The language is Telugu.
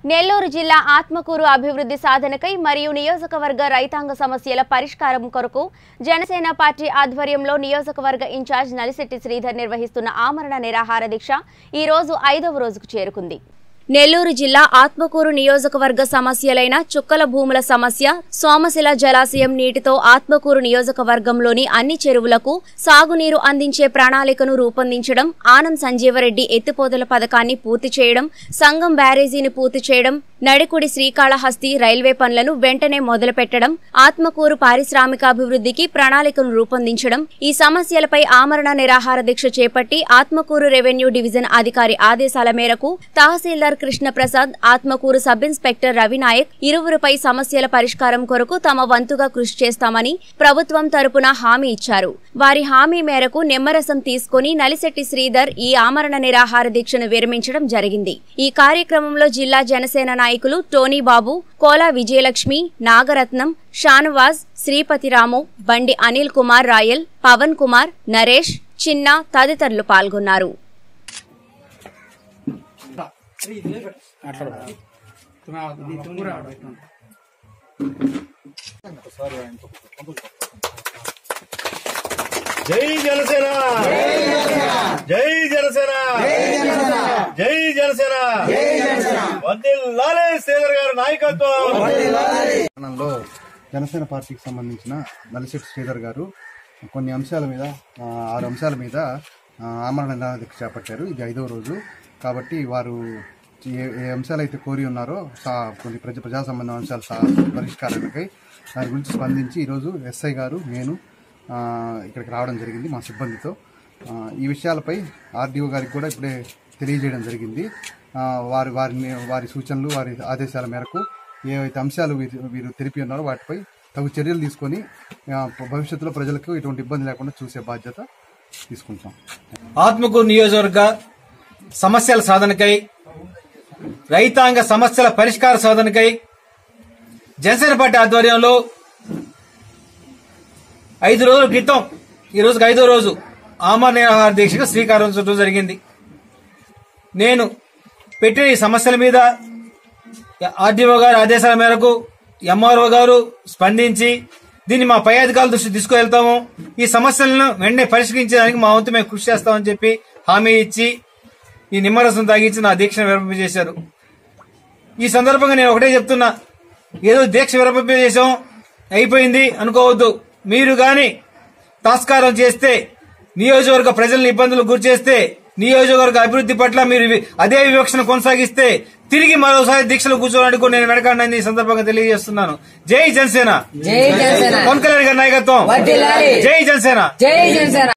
నెల్లూరు జిల్లా ఆత్మకూరు అభివృద్ధి సాధనకై మరియు నియోజకవర్గ రైతాంగ సమస్యల పరిష్కారం కొరకు జనసేన పార్టీ ఆధ్వర్యంలో నియోజకవర్గ ఇన్ఛార్జ్ నలిశెట్టి శ్రీధర్ నిర్వహిస్తున్న ఆమరణ నిరాహార దీక్ష ఈ రోజు ఐదవ రోజుకు చేరుకుంది నెల్లూరు జిల్లా ఆత్మకూరు నియోజకవర్గ సమస్యలైన చుక్కల భూముల సమస్య సోమశిల జలాశయం నీటితో ఆత్మకూరు నియోజకవర్గంలోని అన్ని చెరువులకు సాగునీరు అందించే ప్రణాళికను రూపొందించడం ఆనం సంజీవరెడ్డి ఎత్తిపోతల పథకాన్ని పూర్తి చేయడం సంగం బ్యారేజీని పూర్తి చేయడం నడికుడి శ్రీకాళహస్తి రైల్వే పనులను వెంటనే మొదలుపెట్టడం ఆత్మకూరు పారిశ్రామికాభివృద్ధికి ప్రణాళికను రూపొందించడం ఈ సమస్యలపై ఆమరణ నిరాహార దీక్ష చేపట్టి ఆత్మకూరు రెవెన్యూ డివిజన్ అధికారి ఆదేశాల మేరకు తహసీల్దార్ కృష్ణప్రసాద్ ఆత్మకూరు సబ్ ఇన్స్పెక్టర్ రవినాయక్ ఇరువురుపై సమస్యల పరిష్కారం కొరకు తమ వంతుగా కృషి చేస్తామని ప్రభుత్వం తరపున హామీ ఇచ్చారు వారి హామీ మేరకు నిమ్మరసం తీసుకుని నలిశెట్టి శ్రీధర్ ఈ ఆమరణ నిరాహార దీక్షను విరమించడం జరిగింది ఈ కార్యక్రమంలో జిల్లా జనసేన నాయకులు టోనీ బాబు కోలా విజయలక్ష్మి నాగరత్నం షానవాజ్ శ్రీపతిరాము బండి అనిల్ కుమార్ రాయల్ పవన్ కుమార్ నరేష్ చిన్న తదితరులు పాల్గొన్నారు జై జనసేన జై జనసేన జై జనసేన వందేలాలే శ్రీధర్ గారి నాయకత్వం పట్టణంలో జనసేన పార్టీకి సంబంధించిన నలిశెట్టి శ్రీధర్ గారు కొన్ని అంశాల మీద ఆ, ఆరు అంశాల మీద ఆ, ఆమరణ నిరాహార చేపట్టారు ఇది ఐదవ రోజు కాబట్టి వారు ఏ ఏ అంశాలు అయితే కోరి ఉన్నారో సా కొన్ని ప్రజా ప్రజా సంబంధ అంశాల సా పరిష్కారానికై దాని గురించి స్పందించి ఈరోజు ఎస్ఐ గారు నేను ఆ, ఇక్కడికి రావడం జరిగింది మా సిబ్బందితో ఆ, ఈ విషయాలపై ఆర్డీఓ గారికి కూడా ఇప్పుడే తెలియజేయడం జరిగింది ఆ, వారి వారిని వారి సూచనలు వారి ఆదేశాల మేరకు ఏవైతే అంశాలు వీరు వీరు తెలిపి ఉన్నారో వాటిపై తగు చర్యలు తీసుకొని ఆ, భవిష్యత్తులో ప్రజలకు ఎటువంటి ఇబ్బంది లేకుండా చూసే బాధ్యత తీసుకుంటాం ఆత్మకూరు నియోజకవర్గ సమస్యల సాధనకై రైతాంగ సమస్యల పరిష్కార సాధనకై జనసేన పార్టీ ఆధ్వర్యంలో ఐదు రోజుల క్రితం ఈ రోజుకి ఐదో రోజు ఆమర నిరాహార దీక్షకు శ్రీకారం చుట్టూ జరిగింది నేను పెట్టిన ఈ సమస్యల మీద ఆర్డీఓ గారి ఆదేశాల మేరకు ఎంఆర్ఓ గారు స్పందించి దీన్ని మా పై అధికారుల దృష్టి తీసుకువెళ్తాము ఈ సమస్యలను వెంటనే పరిష్కరించడానికి మా వంతు మేము కృషి చేస్తామని చెప్పి హామీ ఇచ్చి ఈ నిమ్మరసం తాగించి నా దీక్షను విరమింపజేశారు ఈ సందర్భంగా నేను ఒకటే చెప్తున్నా ఏదో దీక్ష విరమింపజేశాం అయిపోయింది అనుకోవద్దు మీరు గాని తాస్కారం చేస్తే నియోజకవర్గ ప్రజలను ఇబ్బందులకు గురి చేస్తే నియోజకవర్గ అభివృద్ధి పట్ల మీరు వి- అదే వివక్షను కొనసాగిస్తే తిరిగి మరోసారి దీక్షలు కూర్చోవడానికి కూడా నేను వెనకాడని ఈ సందర్భంగా తెలియజేస్తున్నాను జై జనసేన జై జనసేన పవన్ కళ్యాణ్ గారి నాయకత్వం వర్ధిల్లాలి. జై జనసేన జై జనసేన